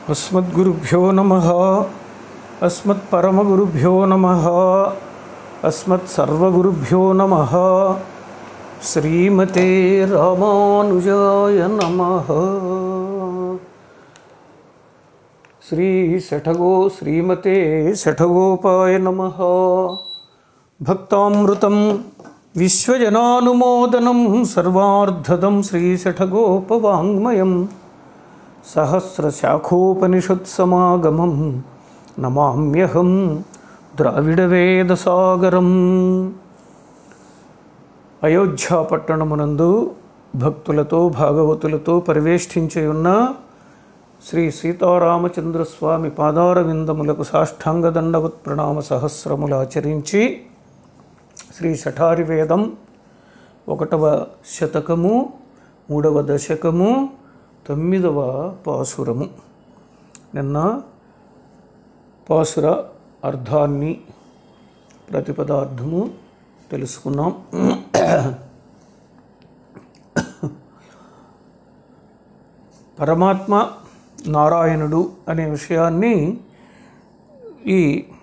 अस्मद्गुरुभ्यो नमः अस्मत्परमगुरुभ्यो नमः अस्मत्सर्वगुरुभ्यो नमः श्रीमते रामानुजाय नमः श्रीशठगो श्रीमते शठगोपाय नमः भक्तामृतं विश्वजनानुमोदनं सर्वार्धदं श्रीशठगोपवाङ्मयम् सहस्रशाखोपनिषत्समागमं నమామ్యహం ద్రావిడవేదసాగరం అయోధ్య పట్టణమునందు భక్తులతో భాగవతులతో పరివేష్టించి ఉన్న శ్రీ సీతారామచంద్రస్వామి పాదార విందములకు సాష్టాంగ దండవత్ ప్రణామ సహస్రములు ఆచరించి శ్రీ శఠారి వేదం ఒకటవ శతకము మూడవ దశకము తొమ్మిదవ పాసురము నిన్న పాసుర అర్థాన్ని ప్రతిపదార్థము తెలుసుకున్నాం పరమాత్మ నారాయణుడు అనే విషయాన్ని ఈ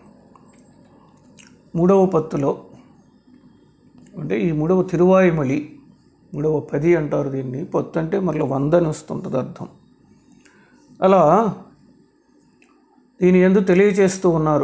మూడవ పత్తులో అంటే ఈ మూడవ తిరువాయుమలి మూడవ పది అంటారు దీన్ని పొత్తు అంటే మరల వందని వస్తుంటుంది అర్థం అలా దీని ఎందు తెలియచేస్తూ ఉన్నారు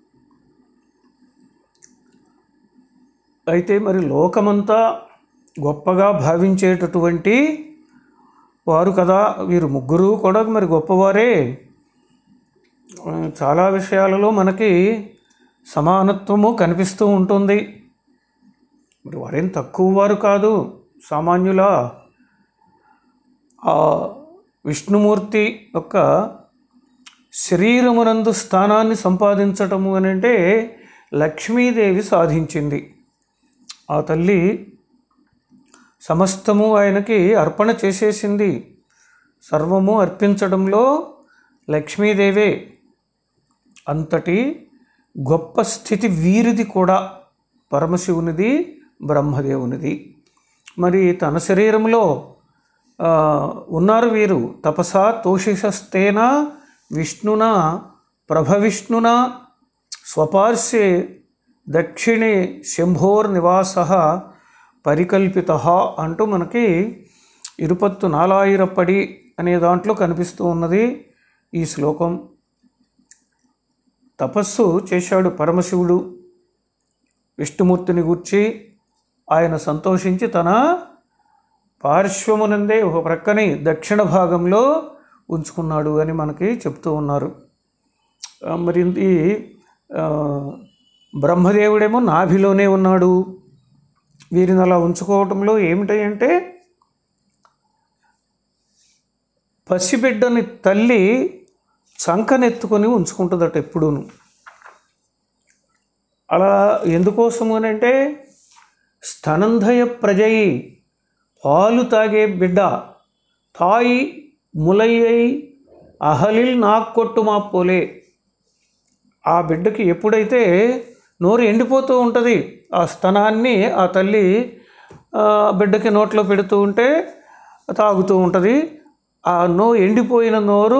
అయితే మరి లోకమంతా గొప్పగా భావించేటటువంటి వారు కదా వీరు ముగ్గురు కూడా మరి గొప్పవారే ఆ, చాలా విషయాలలో మనకి సమానత్వము కనిపిస్తూ ఉంటుంది మరి వారేం తక్కువ వారు కాదు సామాన్యుల ఆ విష్ణుమూర్తి యొక్క శరీరమునందు స్థానాన్ని సంపాదించటము అని అంటే లక్ష్మీదేవి సాధించింది ఆ తల్లి సమస్తము ఆయనకి అర్పణ చేసేసింది సర్వము అర్పించడంలో లక్ష్మీదేవే అంతటి గొప్ప స్థితి వీరిది కూడా పరమశివునిది బ్రహ్మదేవునిది మరి తన శరీరంలో ఆ, ఉన్నారు వీరు తపసా తోషిషస్తేన విష్ణున ప్రభవిష్ణున స్వపార్శ్వే దక్షిణే శంభోర్నివాస పరికల్పిత అంటూ మనకి ఇరుపత్తు నాలాయిరప్పడి అనే దాంట్లో కనిపిస్తూ ఉన్నది ఈ శ్లోకం తపస్సు చేశాడు పరమశివుడు విష్ణుమూర్తిని గూర్చి ఆయన సంతోషించి తన పార్శ్వమునందే ఒక ప్రక్కని దక్షిణ భాగంలో ఉంచుకున్నాడు అని మనకి చెప్తూ ఉన్నారు ఆ, మరి ఈ ఆ, బ్రహ్మదేవుడేమో నాభిలోనే ఉన్నాడు వీరిని అలా ఉంచుకోవటంలో ఏమిటంటే పసిబిడ్డని తల్లి చంకనెత్తుకొని ఉంచుకుంటుందట ఎప్పుడూను అలా ఎందుకోసము అని అంటే స్తనంధయ ప్రజయి పాలు తాగే బిడ్డ తాయి ములయ్యై అహలిల్ నాక్కొట్టు మా పోలే ఆ బిడ్డకి ఎప్పుడైతే నోరు ఎండిపోతూ ఉంటుంది ఆ స్తనాన్ని ఆ తల్లి ఆ, బిడ్డకి నోట్లో పెడుతూ ఉంటే తాగుతూ ఉంటుంది ఆ నో ఎండిపోయిన నోరు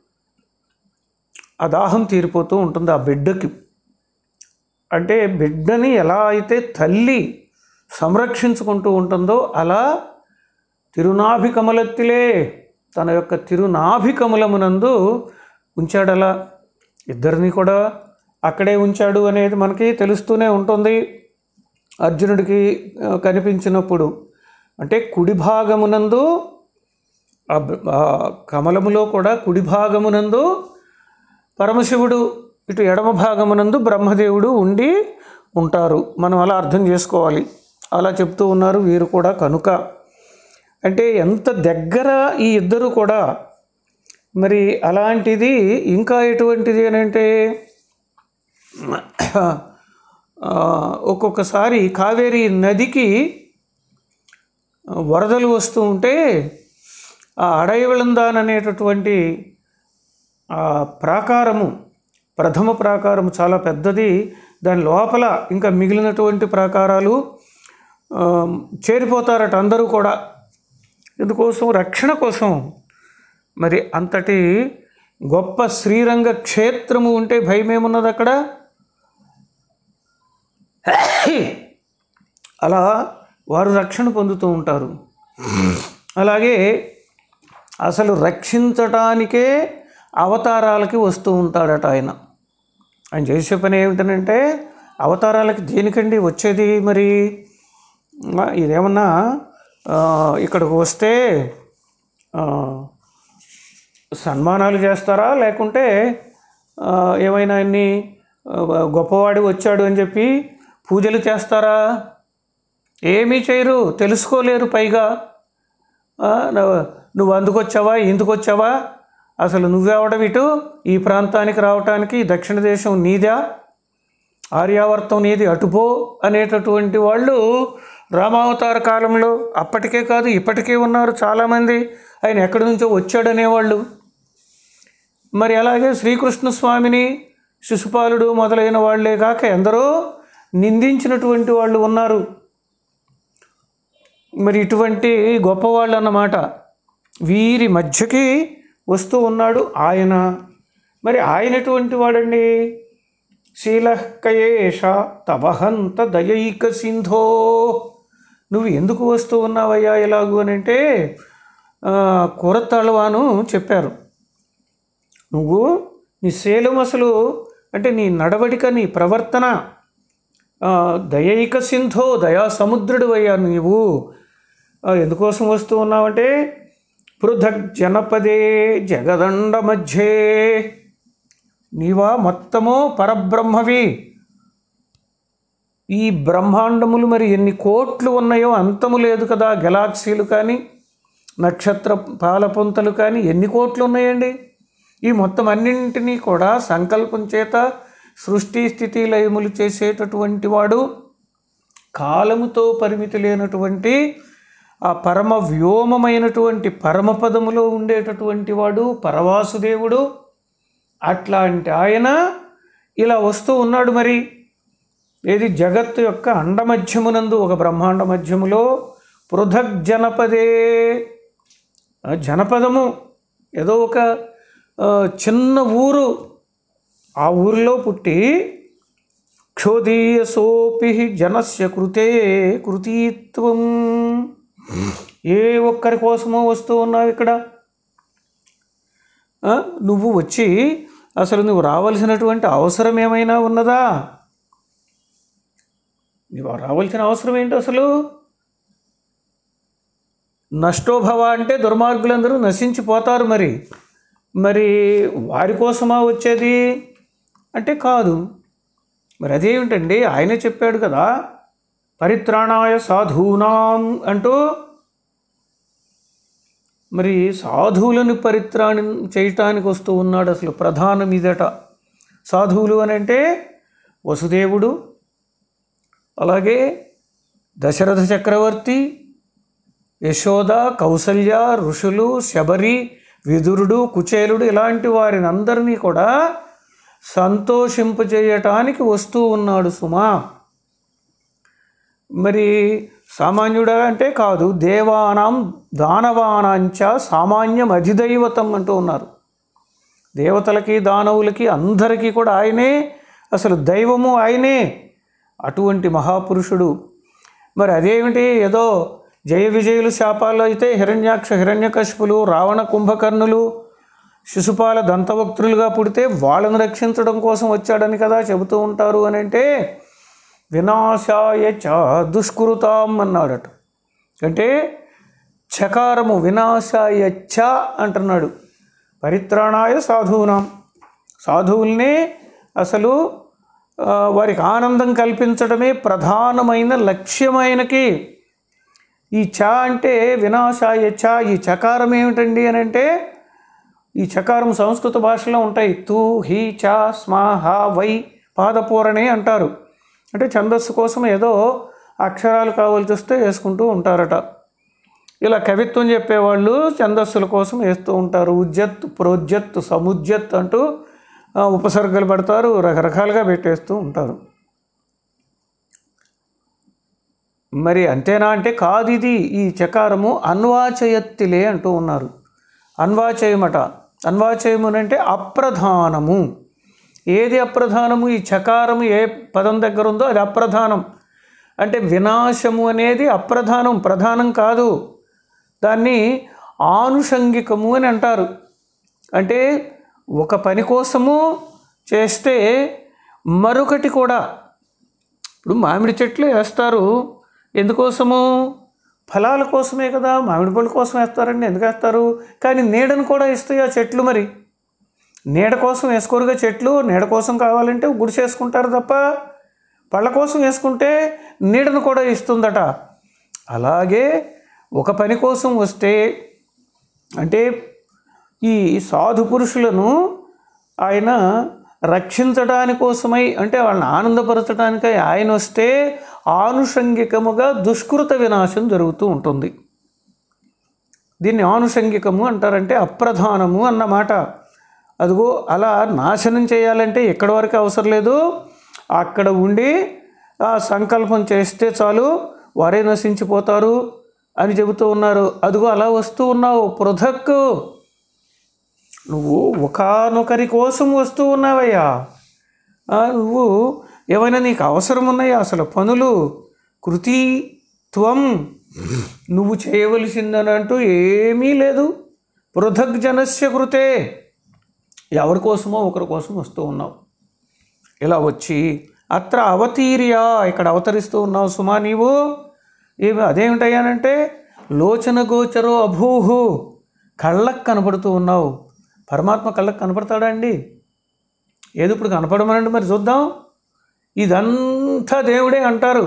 ఆ దాహం తీరిపోతూ ఉంటుంది ఆ బిడ్డకి అంటే బిడ్డని ఎలా అయితే తల్లి సంరక్షించుకుంటూ ఉంటుందో అలా తిరునాభి కమలత్తిలే తన యొక్క తిరునాభి కమలమునందు ఉంచాడలా ఇద్దరిని కూడా అక్కడే ఉంచాడు అనేది మనకి తెలుస్తూనే ఉంటుంది అర్జునుడికి ఆ, కనిపించినప్పుడు అంటే కుడి భాగమునందు ఆ బ- ఆ కమలములో కూడా కుడి భాగమునందు పరమశివుడు ఇటు ఎడమ భాగమునందు బ్రహ్మదేవుడు ఉండి ఉంటారు మనం అలా అర్థం చేసుకోవాలి అలా చెప్తూ ఉన్నారు వీరు కూడా కనుక అంటే ఎంత దగ్గర ఈ ఇద్దరు కూడా మరి అలాంటిది ఇంకా ఎటువంటిది అని అంటే ఆ, ఒక్కొక్కసారి కావేరీ నదికి వరదలు వస్తూ ఉంటే ఆ అడయవిళందాన్ అనేటటువంటి ఆ ప్రాకారము ప్రథమ ప్రాకారము చాలా పెద్దది దాని లోపల ఇంకా మిగిలినటువంటి ప్రాకారాలు ఆ, చేరిపోతారట అందరూ కూడా ఇందుకోసం రక్షణ కోసం మరి అంతటి గొప్ప శ్రీరంగ క్షేత్రము ఉంటే భయం ఏమున్నది అక్కడ అలా వారు రక్షణ పొందుతూ ఉంటారు అలాగే అసలు రక్షించటానికే అవతారాలకి వస్తూ ఉంటాడట ఆయన ఆయన చేసే పని ఏమిటనంటే అవతారాలకి దేనికండి వచ్చేది మరి ఆ, ఇదేమన్నా ఆ, ఇక్కడికి వస్తే ఆ, సన్మానాలు చేస్తారా లేకుంటే ఆ, ఏమైనా అన్ని గొప్పవాడి వచ్చాడు అని చెప్పి పూజలు చేస్తారా ఏమీ చేయరు తెలుసుకోలేరు పైగా ఆ, నువ్వు- నువ్వు అందుకొచ్చావా ఇందుకు వచ్చావా అసలు నువ్వెవడం ఇటు ఈ ప్రాంతానికి రావటానికి ఈ దక్షిణ దేశం నీదా ఆర్యావర్తం నీది అటుపో అనేటటువంటి వాళ్ళు రామావతార కాలంలో అప్పటికే కాదు ఇప్పటికే ఉన్నారు చాలామంది ఆయన ఎక్కడి నుంచో వచ్చాడనేవాళ్ళు మరి అలాగే శ్రీకృష్ణ స్వామిని శిశుపాలుడు మొదలైన వాళ్ళే కాక ఎందరో నిందించినటువంటి వాళ్ళు ఉన్నారు మరి ఇటువంటి గొప్పవాళ్ళు అన్నమాట వీరి మధ్యకి వస్తూ ఉన్నాడు ఆయన మరి ఆయన ఎటువంటి వాడండి శీలకయేష తవహంత దయైక సింధో నువ్వు ఎందుకు వస్తూ ఉన్నావయ్యా ఎలాగూ అని అంటే ఆ, కూరతాళవాను చెప్పారు నువ్వు నీ శీలం అసలు అంటే నీ నడవడిక నీ ప్రవర్తన ఆ, దయైక సింధో దయా సముద్రుడు అయ్యా నీవు ఆ, ఎందుకోసం వస్తూ ఉన్నావంటే పృథక్ జనపదే జగదండ మధ్యే నీవా మొత్తము పరబ్రహ్మవి ఈ బ్రహ్మాండములు మరి ఎన్ని కోట్లు ఉన్నాయో అంతము లేదు కదా గెలాక్సీలు కానీ నక్షత్ర పాలపుంతలు కానీ ఎన్ని కోట్లు ఉన్నాయండి ఈ మొత్తం అన్నింటినీ కూడా సంకల్పం చేత సృష్టి స్థితి లయములు చేసేటటువంటి వాడు కాలముతో పరిమితి లేనటువంటి ఆ పరమ వ్యోమమైనటువంటి పరమపదములో ఉండేటటువంటి వాడు పరవాసుదేవుడు అట్లాంటి ఆయన ఇలా వస్తూ ఉన్నాడు మరి ఏది జగత్తు యొక్క అండమధ్యమునందు ఒక బ్రహ్మాండ మధ్యములో పృథక్ జనపదే ఆ జనపదము ఏదో ఒక ఆ, చిన్న ఊరు ఆ ఊరిలో పుట్టి క్షోదీయసోపి జనస్య కృతే కృతీత్వం ఏ ఒక్కరి కోసమో వస్తూ ఉన్నావు ఇక్కడ ఆ, నువ్వు వచ్చి అసలు నువ్వు రావాల్సినటువంటి అవసరం ఏమైనా ఉన్నదా నువ్వు రావాల్సిన అవసరం ఏంటి అసలు నష్టోభవ అంటే దుర్మార్గులందరూ నశించిపోతారు మరి మరి వారి కోసమా వచ్చేది అంటే కాదు మరి అదేమిటండి ఆయనే చెప్పాడు కదా పరిత్రాణాయ సాధూనాం అంటూ మరి సాధువులను పరిత్రాణం చేయటానికి వస్తూ ఉన్నాడు అసలు ప్రధానం ఇదట సాధువులు అని అంటే వసుదేవుడు అలాగే దశరథ చక్రవర్తి యశోద కౌసల్య ఋషులు శబరి విదురుడు కుచేలుడు ఇలాంటి వారిని అందరినీ కూడా సంతోషింపజేయటానికి వస్తూ ఉన్నాడు సుమా మరి సామాన్యుడా అంటే కాదు దేవానాం దానవానాంచ సామాన్యం అధిదైవతం అంటూ ఉన్నారు దేవతలకి దానవులకి అందరికీ కూడా ఆయనే అసలు దైవము ఆయనే అటువంటి మహాపురుషుడు మరి అదేమిటి ఏదో జయ విజయులు శాపాల్లో అయితే హిరణ్యాక్ష హిరణ్యకశిపులు రావణ కుంభకర్ణులు శిశుపాల దంతవక్తులుగా పుడితే వాళ్ళను రక్షించడం కోసం వచ్చాడని కదా చెబుతూ ఉంటారు అని అంటే వినాశాయ చ దుష్కృతాం అన్నాడట అంటే చకారము వినాశాయ చ అంటున్నాడు పరిత్రాణాయ సాధువునాం సాధువుల్ని అసలు ఆ, వారికి ఆనందం కల్పించడమే ప్రధానమైన లక్ష్యమైనకి ఈ చ అంటే వినాశాయ చ ఈ చకారం ఏమిటండి అని అంటే ఈ చకారం సంస్కృత భాషలో ఉంటాయి తూ హీ చ స్మా హ వై పాదపూరణే అంటారు అంటే ఛందస్సు కోసం ఏదో అక్షరాలు కావాల్సి వస్తే వేసుకుంటూ ఉంటారట ఇలా కవిత్వం చెప్పేవాళ్ళు ఛందస్సుల కోసం వేస్తూ ఉంటారు ఉజ్జత్ ప్రోజ్జత్ సముజ్జత్ అంటూ ఆ, ఉపసర్గలు పెడతారు రకరకాలుగా పెట్టేస్తూ ఉంటారు మరి అంతేనా అంటే కాదు ఇది ఈ చకారము అన్వాచయత్తిలే అంటూ ఉన్నారు అన్వాచయమట అన్వాచయము అంటే అప్రధానము ఏది అప్రధానము ఈ చకారము ఏ పదం దగ్గర ఉందో అది అప్రధానం అంటే వినాశము అనేది అప్రధానం ప్రధానం కాదు దాన్ని ఆనుషంగికము అని అంటారు అంటే ఒక పని కోసము చేస్తే మరొకటి కూడా ఇప్పుడు మామిడి చెట్లు వేస్తారు ఎందుకోసము ఫలాల కోసమే కదా మామిడి పళ్ళ కోసం వేస్తారండి ఎందుకు వేస్తారు కానీ నీడను కూడా ఇస్తాయి ఆ చెట్లు మరి నీడ కోసం వేసుకోరుగా చెట్లు నీడ కోసం కావాలంటే గుడిసె వేసుకుంటారు తప్ప పళ్ళ కోసం వేసుకుంటే నీడను కూడా ఇస్తుందట అలాగే ఒక పని కోసం వస్తే అంటే ఈ సాధు పురుషులను ఆయన రక్షించడాని కోసమై అంటే వాళ్ళని ఆనందపరచడానికై ఆయన వస్తే ఆనుషంగికముగా దుష్కృత వినాశం జరుగుతూ ఉంటుంది దీన్ని ఆనుషంగికము అంటారంటే అప్రధానము అన్నమాట అదిగో అలా నాశనం చేయాలంటే ఎక్కడి వరకు అవసరం లేదు అక్కడ ఉండి ఆ సంకల్పం చేస్తే చాలు వారే నశించిపోతారు అని చెబుతూ ఉన్నారు అదిగో అలా వస్తూ ఉన్నావు పృథక్కు నువ్వు ఒకనొకరి కోసం వస్తూ ఉన్నావయ్యా ఆ, నువ్వు ఏమైనా నీకు అవసరం ఉన్నాయా అసలు పనులు కృతి త్వం నువ్వు చేయవలసిందని అంటూ ఏమీ లేదు పృథక్ జనస్య కృతే ఎవరి కోసమో ఒకరి కోసం వస్తూ ఉన్నావు ఇలా వచ్చి అత్ర అవతీర్య ఇక్కడ అవతరిస్తూ ఉన్నావు సుమా నీవు ఏమి అదేమిటయ్యానంటే లోచన గోచరో అభూహు కళ్ళకు కనపడుతూ ఉన్నావు పరమాత్మ కళ్ళకు కనపడతాడా అండి ఏది ఇప్పుడు కనపడమనండి మరి చూద్దాం ఇదంతా దేవుడే అంటారు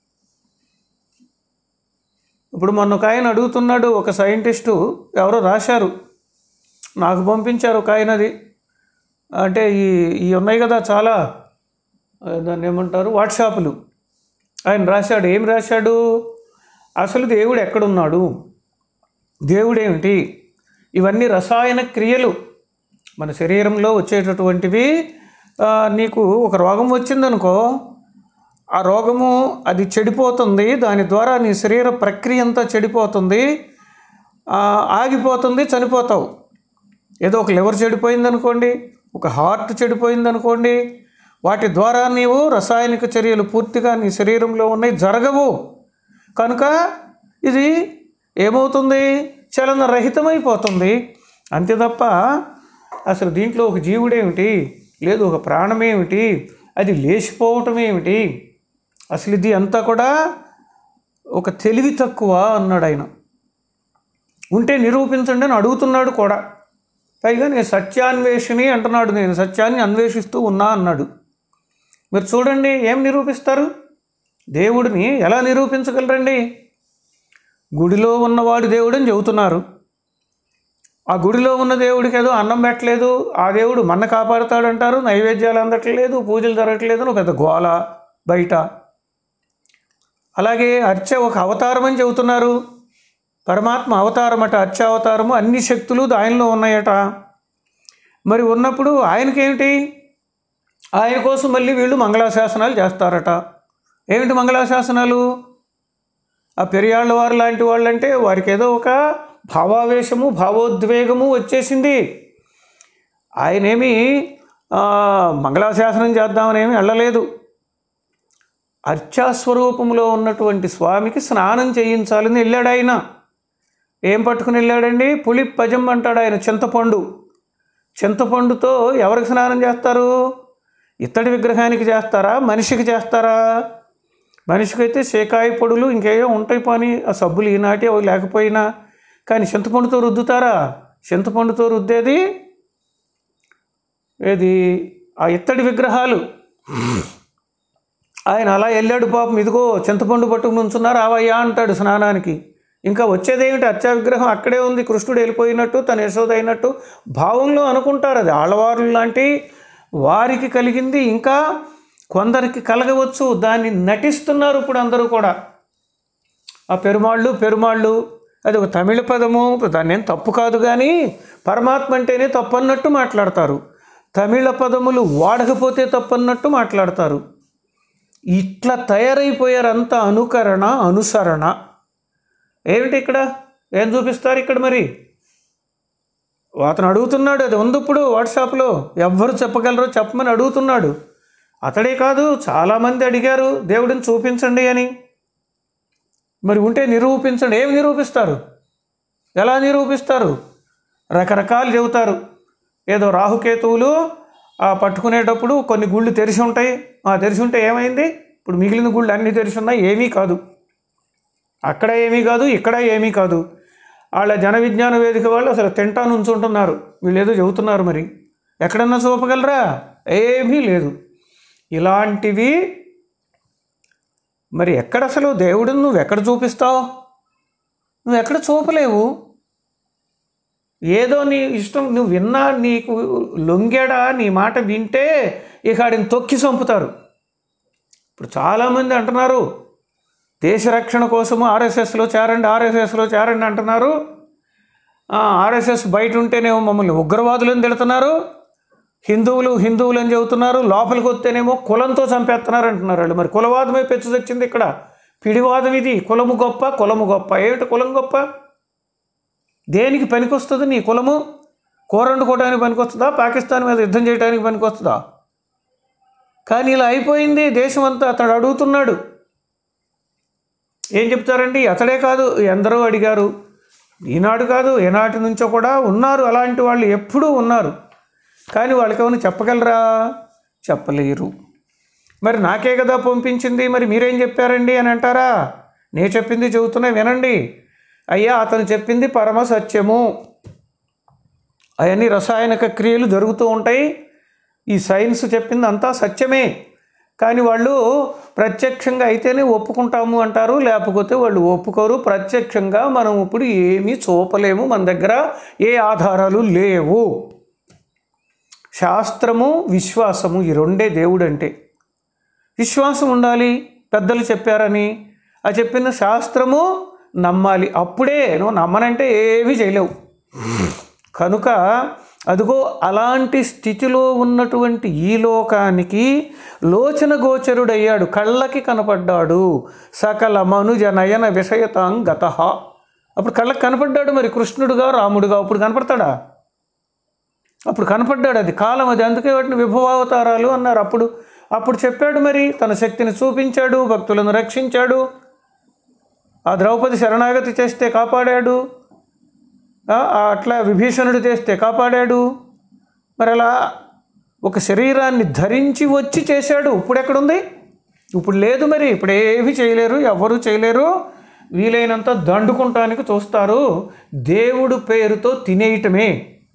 ఇప్పుడు మొన్న ఒక ఆయన అడుగుతున్నాడు ఒక సైంటిస్టు ఎవరో రాశారు నాకు పంపించారు ఒక ఆయనది అంటే ఈ ఈ ఉన్నాయి కదా చాలా ఆ, దాన్ని ఏమంటారు వాట్సాప్లు ఆయన రాశాడు ఏం రాశాడు అసలు దేవుడు ఎక్కడున్నాడు దేవుడేమిటి ఇవన్నీ రసాయన క్రియలు మన శరీరంలో వచ్చేటటువంటివి ఆ, నీకు ఒక రోగం వచ్చిందనుకో ఆ రోగము అది చెడిపోతుంది దాని ద్వారా నీ శరీర ప్రక్రియ అంతా చెడిపోతుంది ఆ, ఆగిపోతుంది చనిపోతావు ఏదో ఒక లివర్ చెడిపోయింది అనుకోండి ఒక హార్ట్ చెడిపోయింది అనుకోండి వాటి ద్వారా నీవు రసాయనిక చర్యలు పూర్తిగా నీ శరీరంలో ఉన్నాయి జరగవు కనుక ఇది ఏమవుతుంది చలన రహితమైపోతుంది అంతే తప్ప అసలు దీంట్లో ఒక జీవుడేమిటి లేదు ఒక ప్రాణమేమిటి అది లేచిపోవటం ఏమిటి అసలు ఇది అంతా కూడా ఒక తెలివి తక్కువ అన్నాడు ఆయన ఉంటే నిరూపించండి అని అడుగుతున్నాడు కూడా పైగా నేను సత్యాన్వేషిని అంటున్నాడు నేను సత్యాన్ని అన్వేషిస్తూ ఉన్నా అన్నాడు మీరు చూడండి ఏం నిరూపిస్తారు దేవుడిని ఎలా నిరూపించగలరండి గుడిలో ఉన్నవాడు దేవుడని చెబుతున్నారు ఆ గుడిలో ఉన్న దేవుడికి ఏదో అన్నం పెట్టలేదు ఆ దేవుడు మన్న కాపాడుతాడంటారు నైవేద్యాలు అందట్లేదు పూజలు జరగట్లేదు అని ఒక పెద్ద గోల బయట అలాగే అర్చ ఒక అవతారం అని చెబుతున్నారు పరమాత్మ అవతారం అట అర్చ అవతారము అన్ని శక్తులు ఆయనలో ఉన్నాయట మరి ఉన్నప్పుడు ఆయనకేమిటి ఆయన కోసం మళ్ళీ వీళ్ళు మంగళాశాసనాలు చేస్తారట ఏమిటి మంగళాశాసనాలు ఆ పెరియాళ్ళ వారు లాంటి వాళ్ళంటే వారికి ఏదో ఒక భావావేశము భావోద్వేగము వచ్చేసింది ఆయనేమి ఆ, మంగళాశాసనం చేద్దామనేమి వెళ్ళలేదు అర్చాస్వరూపంలో ఉన్నటువంటి స్వామికి స్నానం చేయించాలని వెళ్ళాడు ఆయన ఏం పట్టుకుని వెళ్ళాడండి పులి పజం అంటాడు ఆయన చింతపండు చింతపండుతో ఎవరికి స్నానం చేస్తారు ఇత్తడి విగ్రహానికి చేస్తారా మనిషికి చేస్తారా మనిషికి అయితే సేకాయ పొడులు ఇంకేయో ఉంటాయి పని ఆ సబ్బులు ఈనాటి అవి లేకపోయినా కానీ చింతపండుతో రుద్దుతారా చింతపండుతో రుద్దేది ఏది ఆ ఇత్తడి విగ్రహాలు ఆయన అలా వెళ్ళాడు పాపం ఇదిగో చింతపండు పట్టుకుని ఉంచున్నారు రావయ్యా అంటాడు స్నానానికి ఇంకా వచ్చేదేమిటి అర్చా విగ్రహం అక్కడే ఉంది కృష్ణుడు వెళ్ళిపోయినట్టు తన యశోద అయినట్టు భావంలో అనుకుంటారు అది ఆళ్ళవారు లాంటి వారికి కలిగింది ఇంకా కొందరికి కలగవచ్చు దాన్ని నటిస్తున్నారు ఇప్పుడు అందరూ కూడా ఆ పెరుమాళ్ళు పెరుమాళ్ళు అది ఒక తమిళ పదము దాన్ని ఏం తప్పు కాదు కానీ పరమాత్మ అంటేనే తప్పు అన్నట్టు మాట్లాడతారు తమిళ పదములు వాడకపోతే తప్పన్నట్టు మాట్లాడతారు ఇట్లా తయారైపోయారు అంత అనుకరణ అనుసరణ ఏమిటి ఇక్కడ ఏం చూపిస్తారు ఇక్కడ మరి అతను అడుగుతున్నాడు అది ఉంది ఇప్పుడు వాట్సాప్లో ఎవ్వరు చెప్పగలరో చెప్పమని అడుగుతున్నాడు అతడే కాదు చాలామంది అడిగారు దేవుడిని చూపించండి అని మరి ఉంటే నిరూపించండి ఏమి నిరూపిస్తారు ఎలా నిరూపిస్తారు రకరకాలు చెబుతారు ఏదో రాహుకేతువులు ఆ పట్టుకునేటప్పుడు కొన్ని గుళ్ళు తెరిచి ఉంటాయి ఆ తెరిచి ఉంటే ఏమైంది ఇప్పుడు మిగిలిన గుళ్ళు అన్నీ తెరిచి ఉన్నాయి ఏమీ కాదు అక్కడ ఏమీ కాదు ఇక్కడ ఏమీ కాదు వాళ్ళ జన విజ్ఞాన వేదిక వాళ్ళు అసలు తింటా నుంచుంటున్నారు వీళ్ళు ఏదో చెబుతున్నారు మరి ఎక్కడన్నా చూపగలరా ఏమీ లేదు ఇలాంటివి మరి ఎక్కడ అసలు దేవుడిని నువ్వు ఎక్కడ చూపిస్తావు నువ్వు ఎక్కడ చూపలేవు ఏదో నీ ఇష్టం నువ్వు విన్నా నీకు లొంగాడా నీ మాట వింటే ఇక ఆడిని తొక్కి చంపుతారు ఇప్పుడు చాలామంది అంటున్నారు దేశ రక్షణ కోసము ఆర్ఎస్ఎస్లో చేరండి ఆర్ఎస్ఎస్లో చేరండి అంటున్నారు ఆ, ఆర్ఎస్ఎస్ బయట ఉంటేనేమో మమ్మల్ని ఉగ్రవాదులను తిడుతున్నారు హిందువులు హిందువులు అని చెబుతున్నారు లోపలికి వస్తేనేమో కులంతో చంపేస్తున్నారు అంటున్నారు వాళ్ళు మరి కులవాదమే పెచ్చు తెచ్చింది ఇక్కడ పిడివాదం ఇది కులము గొప్ప కులము గొప్ప ఏమిటి కులం గొప్ప దేనికి పనికొస్తుంది నీ కులము కూర వండుకోవడానికి పనికొస్తుందా పాకిస్తాన్ మీద యుద్ధం చేయడానికి పనికొస్తుందా కానీ ఇలా అయిపోయింది దేశం అంతా అతడు అడుగుతున్నాడు ఏం చెప్తారండి అతడే కాదు ఎందరో అడిగారు ఈనాడు కాదు ఏనాటి నుంచో కూడా ఉన్నారు అలాంటి వాళ్ళు ఎప్పుడూ ఉన్నారు కానీ వాళ్ళకి ఏమైనా చెప్పగలరా చెప్పలేరు మరి నాకే కదా పంపించింది మరి మీరేం చెప్పారండి అని అంటారా నేను చెప్పింది చెబుతున్నా వినండి అయ్యా అతను చెప్పింది పరమ సత్యము అవన్నీ రసాయనిక క్రియలు జరుగుతూ ఉంటాయి ఈ సైన్స్ చెప్పింది అంతా సత్యమే కానీ వాళ్ళు ప్రత్యక్షంగా అయితేనే ఒప్పుకుంటాము అంటారు లేకపోతే వాళ్ళు ఒప్పుకోరు ప్రత్యక్షంగా మనం ఇప్పుడు ఏమీ చూపలేము మన దగ్గర ఏ ఆధారాలు లేవు శాస్త్రము విశ్వాసము ఈ రెండే దేవుడు అంటే విశ్వాసం ఉండాలి పెద్దలు చెప్పారని ఆ చెప్పిన శాస్త్రము నమ్మాలి అప్పుడే నువ్వు నమ్మనంటే ఏమీ చేయలేవు కనుక అదిగో అలాంటి స్థితిలో ఉన్నటువంటి ఈ లోకానికి లోచన గోచరుడయ్యాడు కళ్ళకి కనపడ్డాడు సకల మనుజ నయన విషయతాం గత అప్పుడు కళ్ళకి కనపడ్డాడు మరి కృష్ణుడుగా రాముడుగా అప్పుడు కనపడతాడా అప్పుడు కనపడ్డాడు అది కాలం అది అందుకే వాటిని విభవావతారాలు అన్నారు అప్పుడు అప్పుడు చెప్పాడు మరి తన శక్తిని చూపించాడు భక్తులను రక్షించాడు ఆ ద్రౌపది శరణాగతి చేస్తే కాపాడాడు ఆ, ఆ అట్లా విభీషణుడు చేస్తే కాపాడాడు మరి అలా ఒక శరీరాన్ని ధరించి వచ్చి చేశాడు ఇప్పుడు ఎక్కడుంది ఇప్పుడు లేదు మరి ఇప్పుడు ఏమీ చేయలేరు ఎవరు చేయలేరు వీలైనంత దండుకుంటానికి చూస్తారు దేవుడు పేరుతో తినేయటమే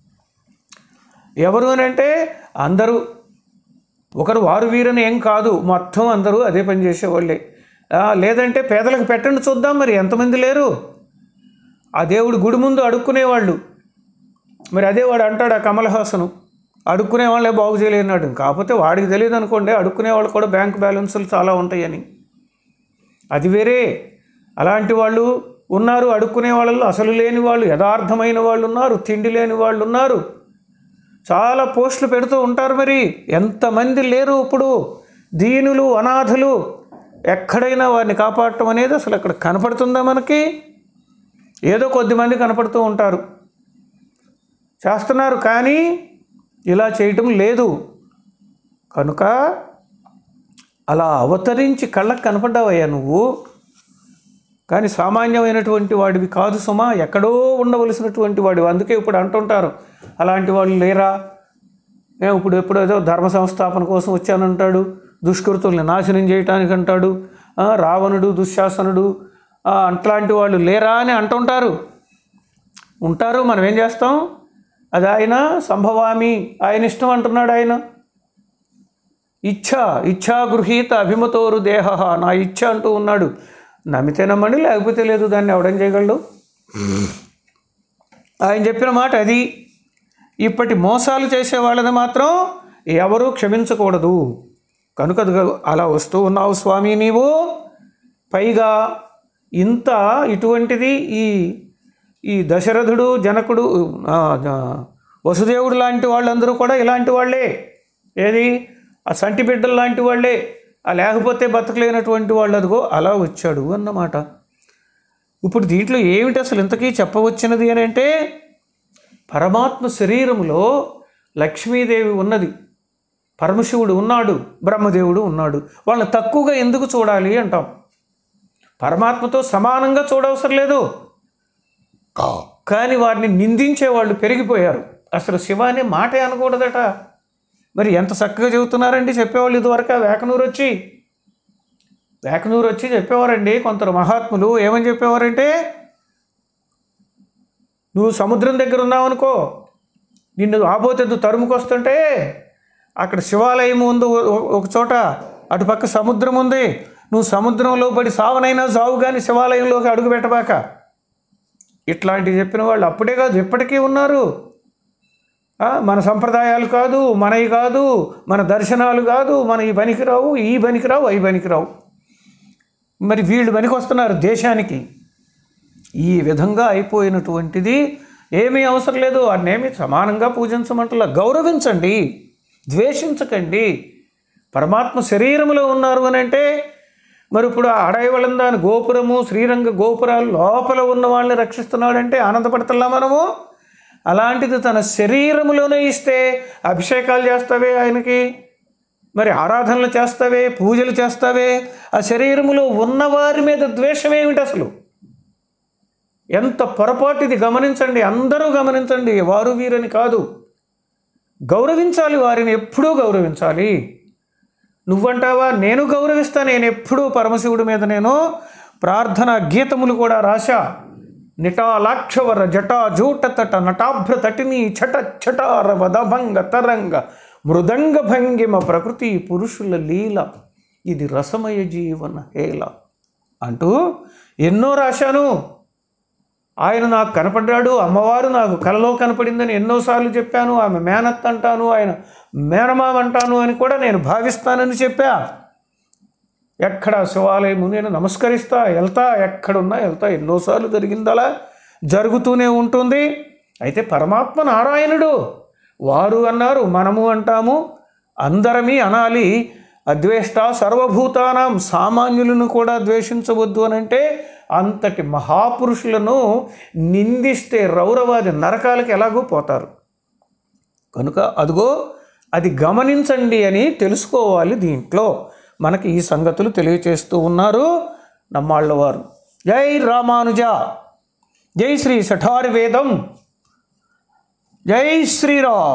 ఎవరు అని అంటే అందరూ ఒకరు వారు వీరని ఏం కాదు మొత్తం అందరూ అదే పని చేసేవాళ్ళే ఆ, లేదంటే పేదలకు పెట్టండి చూద్దాం మరి ఎంతమంది లేరు ఆ దేవుడు గుడి ముందు అడుక్కునేవాళ్ళు మరి అదే వాడు అంటాడు ఆ కమల్ హాసను అడుక్కునే వాళ్ళే బాగు చేయలేనాడు కాకపోతే వాడికి తెలియదు అనుకోండి అడుక్కునే వాళ్ళు కూడా బ్యాంక్ బ్యాలెన్సులు చాలా ఉంటాయని అది వేరే అలాంటి వాళ్ళు ఉన్నారు అడుక్కునే వాళ్ళలో అసలు లేని వాళ్ళు యథార్థమైన వాళ్ళు ఉన్నారు తిండి లేని వాళ్ళు ఉన్నారు చాలా పోస్టులు పెడుతూ ఉంటారు మరి ఎంతమంది లేరు ఇప్పుడు దీనులు అనాథలు ఎక్కడైనా వారిని కాపాడటం అనేది అసలు అక్కడ కనపడుతుందా మనకి ఏదో కొద్దిమంది కనపడుతూ ఉంటారు చేస్తున్నారు కానీ ఇలా చేయటం లేదు కనుక అలా అవతరించి కళ్ళకు కనపడ్డావయ్యా నువ్వు కానీ సామాన్యమైనటువంటి వాడివి కాదు సుమా ఎక్కడో ఉండవలసినటువంటి వాడివి అందుకే ఇప్పుడు అంటుంటారు అలాంటి వాళ్ళు లేరా మేము ఇప్పుడు ఎప్పుడు ఏదో ధర్మ సంస్థాపన కోసం వచ్చానంటాడు దుష్కృతుల్ని నాశనం చేయటానికి అంటాడు ఆ, రావణుడు దుశ్శాసనుడు ఆ, అట్లాంటి వాళ్ళు లేరా అని అంటుంటారు ఉంటారు మనం ఏం చేస్తాం అది ఆయన సంభవామి ఆయన ఇష్టం అంటున్నాడు ఆయన ఇచ్ఛ ఇచ్ఛా గృహీత అభిమతోరు దేహ నా ఇచ్ఛ అంటూ ఉన్నాడు నమ్మితే నమ్మండి లేకపోతే లేదు దాన్ని ఎవడేం చేయగలడు ఆయన చెప్పిన మాట అది ఇప్పటి మోసాలు చేసే వాళ్ళని మాత్రం ఎవరూ క్షమించకూడదు కనుక అదిగో అలా వస్తూ ఉన్నావు స్వామి నీవు పైగా ఇంత ఇటువంటిది ఈ ఈ దశరథుడు జనకుడు ఆ, ఆ, వసుదేవుడు లాంటి వాళ్ళందరూ కూడా ఇలాంటి వాళ్ళే ఏది ఆ సంటి బిడ్డలు లాంటి వాళ్ళే ఆ లేకపోతే బతకలేనటువంటి వాళ్ళు అదిగో అలా వచ్చాడు అన్నమాట ఇప్పుడు దీంట్లో ఏమిటి అసలు ఇంతకీ చెప్పవచ్చినది అని అంటే పరమాత్మ శరీరంలో లక్ష్మీదేవి ఉన్నది పరమశివుడు ఉన్నాడు బ్రహ్మదేవుడు ఉన్నాడు వాళ్ళని తక్కువగా ఎందుకు చూడాలి అంటాం పరమాత్మతో సమానంగా చూడవసరం లేదు కానీ వారిని నిందించే వాళ్ళు పెరిగిపోయారు అసలు శివ అనే మాటే అనకూడదట మరి ఎంత చక్కగా చెబుతున్నారండి చెప్పేవాళ్ళు ఇదివరకు ఆ వేకనూరు వచ్చి వేకనూరు వచ్చి చెప్పేవారండి కొందరు మహాత్ములు ఏమని చెప్పేవారంటే నువ్వు సముద్రం దగ్గర ఉన్నావనుకో నిన్ను ఆబోతెద్దు తరుముకొస్తుంటే అక్కడ శివాలయం ఉంది ఒ- ఒక చోట అటుపక్క సముద్రం ఉంది నువ్వు సముద్రంలో పడి సావనైనా సావు కానీ శివాలయంలోకి అడుగు పెట్టబాక ఇట్లాంటివి చెప్పిన వాళ్ళు అప్పుడే కాదు ఇప్పటికీ ఉన్నారు ఆ, మన సంప్రదాయాలు కాదు మనవి కాదు మన దర్శనాలు కాదు మన ఈ పనికిరావు ఈ పనికిరావు అవి పనికిరావు మరి వీళ్ళు పనికి వస్తున్నారు దేశానికి ఈ విధంగా అయిపోయినటువంటిది ఏమీ అవసరం లేదు వాడినేమి సమానంగా పూజించమంటలా గౌరవించండి ద్వేషించకండి పరమాత్మ శరీరంలో ఉన్నారు అని అంటే మరి ఇప్పుడు ఆ అడవి దాని గోపురము శ్రీరంగ గోపురాలు లోపల ఉన్న వాళ్ళని రక్షిస్తున్నాడంటే ఆనందపడుతున్నా మనము అలాంటిది తన శరీరములోనే ఇస్తే అభిషేకాలు చేస్తావే ఆయనకి మరి ఆరాధనలు చేస్తావే పూజలు చేస్తావే ఆ శరీరములో ఉన్నవారి మీద ద్వేషం ఏమిటి అసలు ఎంత పొరపాటు ఇది గమనించండి అందరూ గమనించండి వారు వీరని కాదు గౌరవించాలి వారిని ఎప్పుడూ గౌరవించాలి నువ్వంటావా నేను గౌరవిస్తా నేను ఎప్పుడూ పరమశివుడి మీద నేను ప్రార్థన గీతములు కూడా రాశా నిటాలాక్షవర జటా జూటతట నటాభ్ర తటిని చట చటార వదభంగ తరంగ మృదంగ భంగిమ ప్రకృతి పురుషుల లీల ఇది రసమయ జీవన హేళ అంటూ ఎన్నో రాశాను ఆయన నాకు కనపడ్డాడు అమ్మవారు నాకు కలలో కనపడిందని ఎన్నోసార్లు చెప్పాను ఆమె మేనత్ అంటాను ఆయన మేనమామ అంటాను అని కూడా నేను భావిస్తానని చెప్పా ఎక్కడ శివాలయము నేను నమస్కరిస్తా వెళ్తా ఎక్కడున్నా వెళ్తా ఎన్నోసార్లు జరిగింది అలా జరుగుతూనే ఉంటుంది అయితే పరమాత్మ నారాయణుడు వారు అన్నారు మనము అంటాము అందరమీ అనాలి అద్వేష్ట సర్వభూతానాం సామాన్యులను కూడా ద్వేషించవద్దు అని అంటే అంతటి మహాపురుషులను నిందిస్తే రౌరవాది నరకాలకు ఎలాగూ పోతారు కనుక అదిగో అది గమనించండి అని తెలుసుకోవాలి దీంట్లో మనకి ఈ సంగతులు తెలియచేస్తూ ఉన్నారు నమ్మాళ్ళ వారు జై రామానుజ జై శ్రీ సఠారి వేదం జై శ్రీరామ్